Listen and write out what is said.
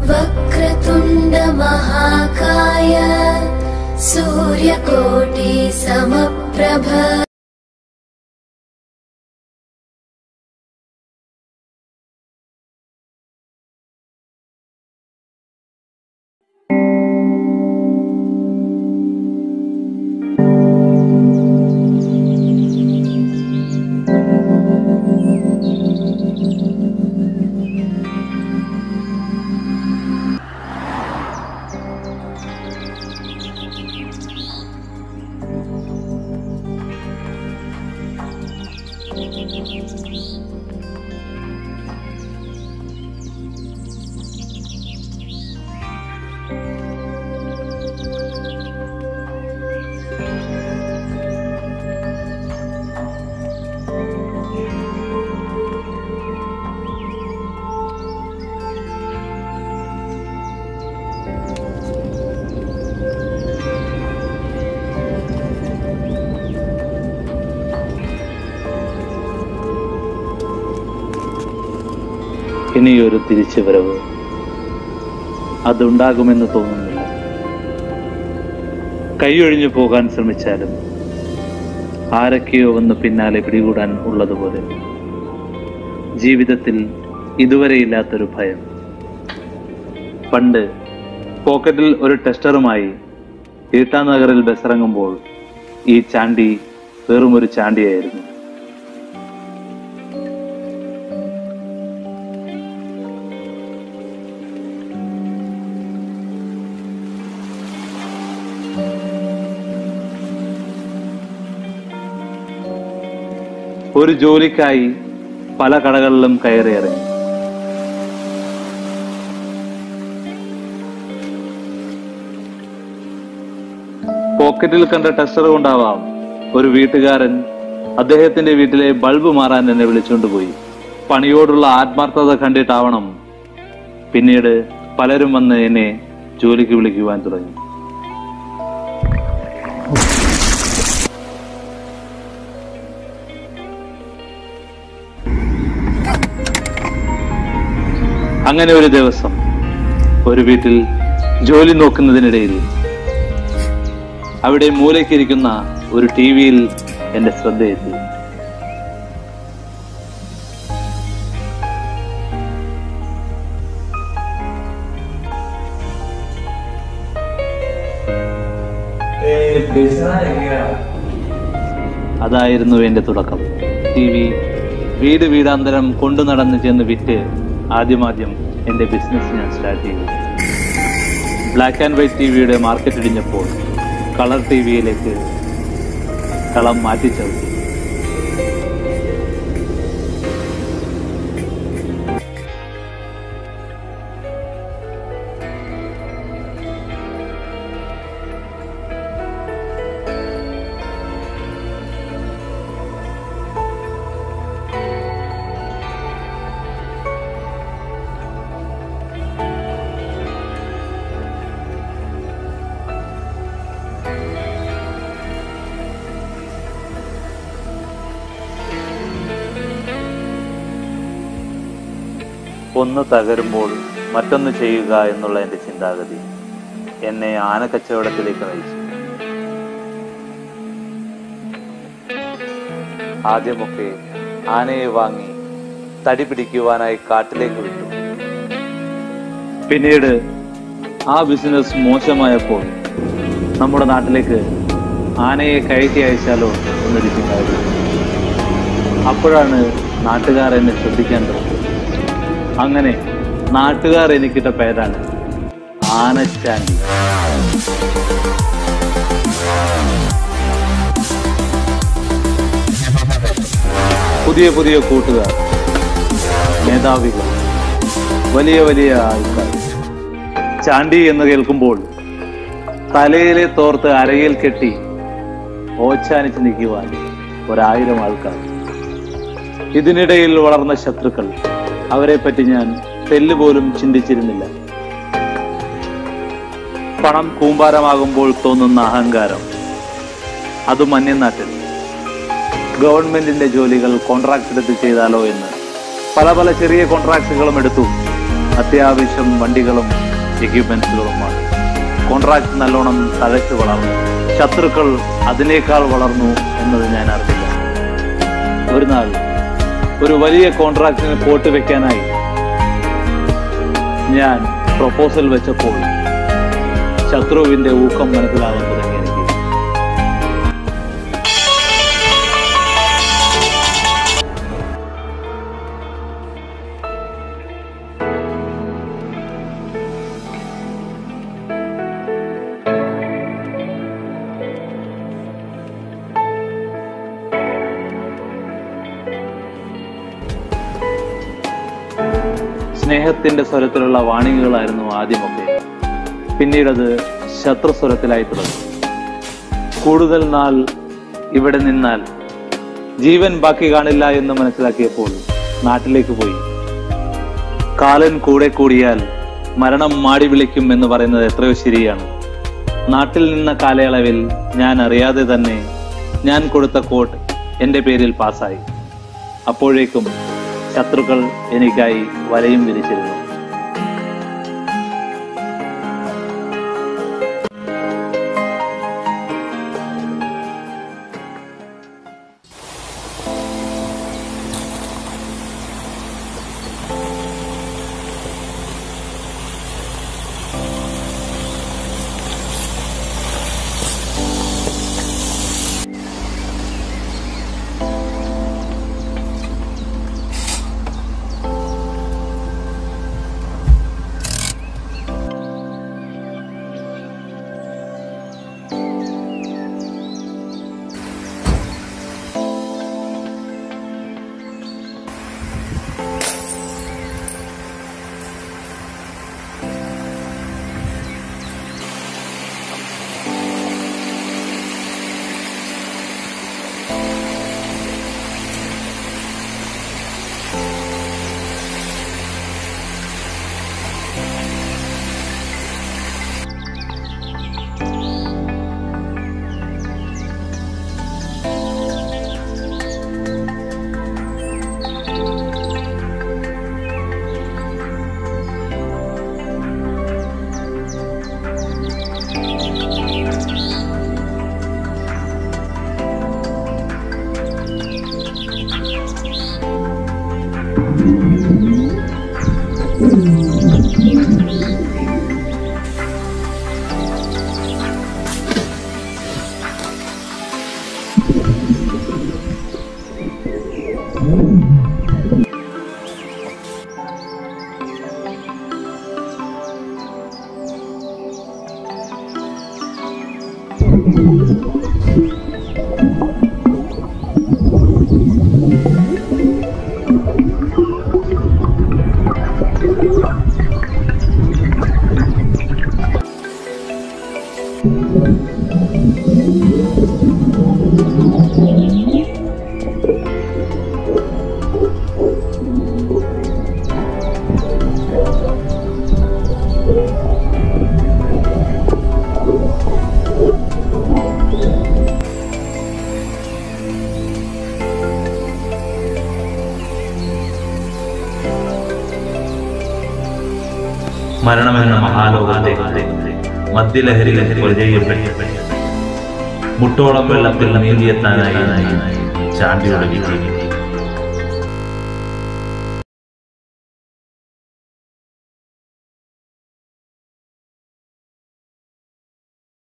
वक्रतुण्डमहाकाय सूर्यकोटि समप्रभ ഇനിയൊരു തിരിച്ചുവരവ് അതുണ്ടാകുമെന്ന് തോന്നുന്നില്ല കൈയൊഴിഞ്ഞു പോകാൻ ശ്രമിച്ചാലും ആരൊക്കെയോ വന്ന് പിന്നാലെ പിടികൂടാൻ ഉള്ളതുപോലെ ജീവിതത്തിൽ ഇതുവരെ ഇല്ലാത്തൊരു ഭയം പണ്ട് പോക്കറ്റിൽ ഒരു ടെസ്റ്ററുമായി ഈട്ടാനഗറിൽ ബസ്സിറങ്ങുമ്പോൾ ഈ ചാണ്ടി വെറും ഒരു ചാണ്ടിയായിരുന്നു ഒരു ജോലിക്കായി പല കടകളിലും കയറിയിറങ്ങി പോക്കറ്റിൽ കണ്ട ടെസ്റ്റർ കൊണ്ടാവാം ഒരു വീട്ടുകാരൻ അദ്ദേഹത്തിന്റെ വീട്ടിലെ ബൾബ് മാറാൻ എന്നെ വിളിച്ചുകൊണ്ടുപോയി പണിയോടുള്ള ആത്മാർത്ഥത കണ്ടിട്ടാവണം പിന്നീട് പലരും വന്ന് എന്നെ ജോലിക്ക് വിളിക്കുവാൻ തുടങ്ങി അങ്ങനെ ഒരു ദിവസം ഒരു വീട്ടിൽ ജോലി നോക്കുന്നതിനിടയിൽ അവിടെ മൂലയ്ക്കിരിക്കുന്ന ഒരു ടി വിയിൽ എന്റെ ശ്രദ്ധയെത്തി അതായിരുന്നു എന്റെ തുടക്കം ടി വി വീട് വീടാന്തരം കൊണ്ടു നടന്ന് ചെന്ന് വിറ്റ് ആദ്യമാദ്യം എന്റെ ബിസിനസ് ഞാൻ സ്റ്റാർട്ട് ചെയ്തു ബ്ലാക്ക് ആൻഡ് വൈറ്റ് ടി വിയുടെ മാർക്കറ്റ് ഇടിഞ്ഞപ്പോൾ കളർ ടി വിയിലേക്ക് കളം മാറ്റിച്ചവിട്ടി ഒന്ന് തകരുമ്പോൾ മറ്റൊന്ന് ചെയ്യുക എന്നുള്ള എൻ്റെ ചിന്താഗതി എന്നെ ആനക്കച്ചവടത്തിലേക്ക് നയിച്ചു ആദ്യമൊക്കെ ആനയെ വാങ്ങി തടി പിടിക്കുവാനായി കാട്ടിലേക്ക് വിട്ടു പിന്നീട് ആ ബിസിനസ് മോശമായപ്പോൾ നമ്മുടെ നാട്ടിലേക്ക് ആനയെ കയറ്റി അയച്ചാലോ എന്നൊരു ചിന്താഗതി അപ്പോഴാണ് നാട്ടുകാർ എന്നെ ശ്രദ്ധിക്കാൻ തുടങ്ങി അങ്ങനെ നാട്ടുകാർ എനിക്കിട്ട പേരാണ് ആനച്ചാണ്ടി പുതിയ പുതിയ കൂട്ടുകാർ മേധാവികൾ വലിയ വലിയ ആൾക്കാർ ചാണ്ടി എന്ന് കേൾക്കുമ്പോൾ തലയിലെ തോർത്ത് അരയിൽ കെട്ടി ഓച്ചാനിച്ച് നിൽക്കുവാൻ ഒരായിരം ആൾക്കാർ ഇതിനിടയിൽ വളർന്ന ശത്രുക്കൾ അവരെ പറ്റി ഞാൻ തെല്ല് പോലും ചിന്തിച്ചിരുന്നില്ല പണം കൂമ്പാരമാകുമ്പോൾ തോന്നുന്ന അഹങ്കാരം അതും അന്യനാട്ടിൽ ഗവൺമെന്റിന്റെ ജോലികൾ കോൺട്രാക്ട് എടുത്ത് ചെയ്താലോ എന്ന് പല പല ചെറിയ കോൺട്രാക്റ്റുകളും എടുത്തു അത്യാവശ്യം വണ്ടികളും എക്യുപ്മെന്റ്സുകളുമാണ് കോൺട്രാക്ട് നല്ലോണം തഴച്ചു വളർന്നു ശത്രുക്കൾ അതിനേക്കാൾ വളർന്നു എന്നത് ഞാൻ അറിഞ്ഞില്ല ഒരു നാൾ ഒരു വലിയ കോൺട്രാക്റ്റിന് പോട്ട് വെക്കാനായി ഞാൻ പ്രപ്പോസൽ വെച്ചപ്പോൾ ശത്രുവിന്റെ ഊക്കം മനസ്സിലാകാൻ തുടങ്ങി എനിക്ക് സ്നേഹത്തിന്റെ സ്വരത്തിലുള്ള വാണിങ്ങുകളായിരുന്നു ആദ്യമൊക്കെ പിന്നീടത് ശത്രുസ്വരത്തിലായി തുടങ്ങി കൂടുതൽ നാൾ ഇവിടെ നിന്നാൽ ജീവൻ ബാക്കി കാണില്ല എന്ന് മനസ്സിലാക്കിയപ്പോൾ നാട്ടിലേക്ക് പോയി കാലൻ കൂടെ കൂടിയാൽ മരണം മാടി വിളിക്കും എന്ന് പറയുന്നത് എത്രയോ ശരിയാണ് നാട്ടിൽ നിന്ന കാലയളവിൽ ഞാൻ അറിയാതെ തന്നെ ഞാൻ കൊടുത്ത കോട്ട് എന്റെ പേരിൽ പാസ്സായി അപ്പോഴേക്കും ശത്രുക്കൾ എനിക്കായി വലയും വിരിച്ചിരുന്നു മരണമെന്ന മഹാലോകത്തെ മദ്യലഹരി ചെയ്യപ്പെട്ടു മുട്ടോളം വെള്ളത്തിൽ നീന്തിയെത്താനായി ചാണ്ടിയുടെ വിജയം